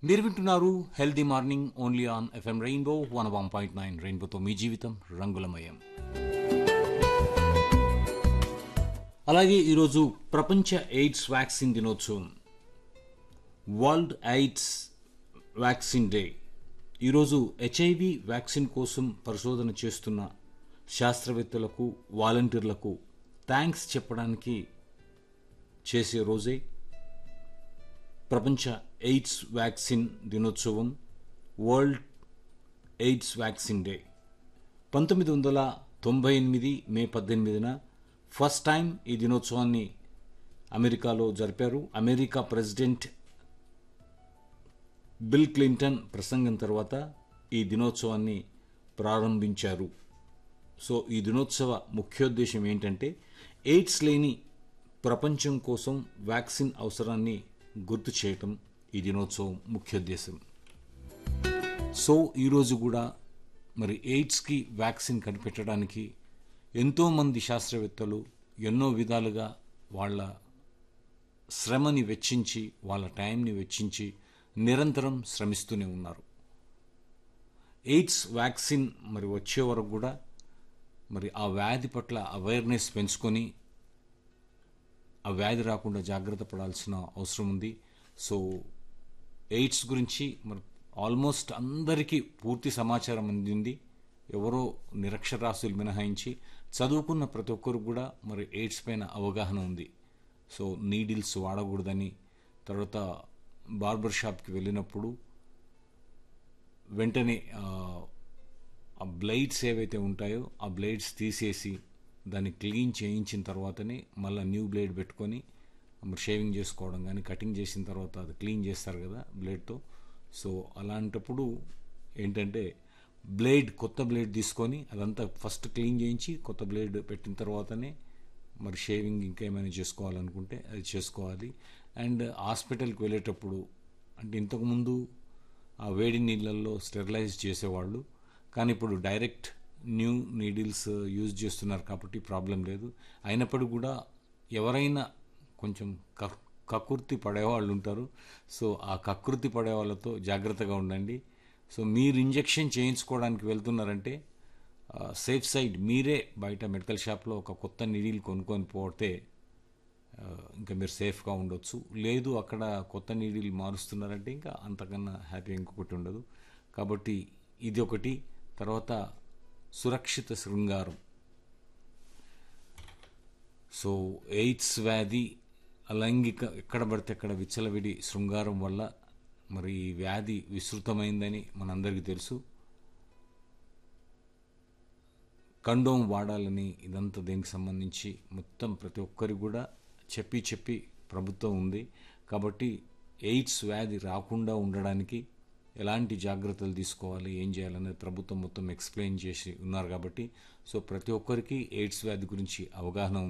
మీరు వింటున్నారు healthy morning only on F M rainbow one one point nine రెయిన్బోతో మీ జీవితం రంగులమయం అలాగే ఈరోజు ప్రపంచ ఎయిడ్స్ వ్యాక్సిన్ దినోత్సవం వరల్డ్ ఎయిడ్స్ వ్యాక్సిన్ డే ఈరోజు హెచ్ఐవి వ్యాక్సిన్ కోసం పరిశోధన చేస్తున్న శాస్త్రవేత్తలకు వాలంటీర్లకు థ్యాంక్స్ చెప్పడానికి చేసే రోజే ప్రపంచ ఎయిడ్స్ వ్యాక్సిన్ దినోత్సవం వరల్డ్ ఎయిడ్స్ వ్యాక్సిన్ డే పంతొమ్మిది వందల తొంభై ఎనిమిది మే పద్దెనిమిదిన ఫస్ట్ టైం ఈ దినోత్సవాన్ని అమెరికాలో జరిపారు అమెరికా ప్రెసిడెంట్ బిల్ క్లింటన్ ప్రసంగం తర్వాత ఈ దినోత్సవాన్ని ప్రారంభించారు సో ఈ దినోత్సవ ముఖ్యోద్దేశం ఏంటంటే ఎయిడ్స్ లేని ప్రపంచం కోసం వ్యాక్సిన్ అవసరాన్ని గుర్తు చేయటం ఈ దినోత్సవం ముఖ్యోద్దేశం సో ఈరోజు కూడా మరి ఎయిడ్స్కి వ్యాక్సిన్ కనిపెట్టడానికి ఎంతోమంది శాస్త్రవేత్తలు ఎన్నో విధాలుగా వాళ్ళ శ్రమని వెచ్చించి వాళ్ళ టైంని వెచ్చించి నిరంతరం శ్రమిస్తూనే ఉన్నారు ఎయిడ్స్ వ్యాక్సిన్ మరి వచ్చే వరకు కూడా మరి ఆ వ్యాధి పట్ల అవేర్నెస్ పెంచుకొని ఆ వ్యాధి రాకుండా జాగ్రత్త పడాల్సిన అవసరం ఉంది సో ఎయిడ్స్ గురించి మరి ఆల్మోస్ట్ అందరికీ పూర్తి సమాచారం అందింది ఎవరో నిరక్షరాస్యులు మినహాయించి చదువుకున్న ప్రతి ఒక్కరు కూడా మరి ఎయిడ్స్ పైన అవగాహన ఉంది సో నీడిల్స్ వాడకూడదని తర్వాత బార్బర్ షాప్కి వెళ్ళినప్పుడు వెంటనే ఆ బ్లైడ్స్ ఏవైతే ఉంటాయో ఆ బ్లేడ్స్ తీసేసి దాన్ని క్లీన్ చేయించిన తర్వాతనే మళ్ళీ న్యూ బ్లేడ్ పెట్టుకొని మరి షేవింగ్ చేసుకోవడం కానీ కటింగ్ చేసిన తర్వాత అది క్లీన్ చేస్తారు కదా బ్లేడ్తో సో అలాంటప్పుడు ఏంటంటే బ్లేడ్ కొత్త బ్లేడ్ తీసుకొని అదంతా ఫస్ట్ క్లీన్ చేయించి కొత్త బ్లేడ్ పెట్టిన తర్వాతనే మరి షేవింగ్ ఇంకా ఏమైనా చేసుకోవాలనుకుంటే అది చేసుకోవాలి అండ్ హాస్పిటల్కి వెళ్ళేటప్పుడు అంటే ఇంతకుముందు ఆ వేడి నీళ్ళల్లో స్టెరిలైజ్ చేసేవాళ్ళు కానీ ఇప్పుడు డైరెక్ట్ న్యూ నీడిల్స్ యూజ్ చేస్తున్నారు కాబట్టి ప్రాబ్లం లేదు అయినప్పటికీ కూడా ఎవరైనా కొంచెం కకృతి పడేవాళ్ళు ఉంటారు సో ఆ కకృతి పడే వాళ్ళతో జాగ్రత్తగా ఉండండి సో మీరు ఇంజెక్షన్ చేయించుకోవడానికి వెళ్తున్నారంటే సేఫ్ సైడ్ మీరే బయట మెడికల్ షాప్లో ఒక కొత్త నీడిల్ కొనుక్కొని పోతే ఇంకా మీరు సేఫ్గా ఉండొచ్చు లేదు అక్కడ కొత్త నీడిల్ మారుస్తున్నారంటే ఇంకా అంతకన్నా హ్యాపీ ఇంకొకటి ఉండదు కాబట్టి ఇది ఒకటి తర్వాత సురక్షిత శృంగారం సో ఎయిడ్స్ వ్యాధి అలైంగిక ఎక్కడ పడితే అక్కడ విచ్చలవిడి శృంగారం వల్ల మరి ఈ వ్యాధి విస్తృతమైందని మనందరికీ తెలుసు కండోమ్ వాడాలని ఇదంతా దీనికి సంబంధించి మొత్తం ప్రతి ఒక్కరికి కూడా చెప్పి చెప్పి ప్రభుత్వం ఉంది కాబట్టి ఎయిడ్స్ వ్యాధి రాకుండా ఉండడానికి ఎలాంటి జాగ్రత్తలు తీసుకోవాలి ఏం చేయాలనేది ప్రభుత్వం మొత్తం ఎక్స్ప్లెయిన్ చేసి ఉన్నారు కాబట్టి సో ప్రతి ఒక్కరికి ఎయిడ్స్ వ్యాధి గురించి అవగాహన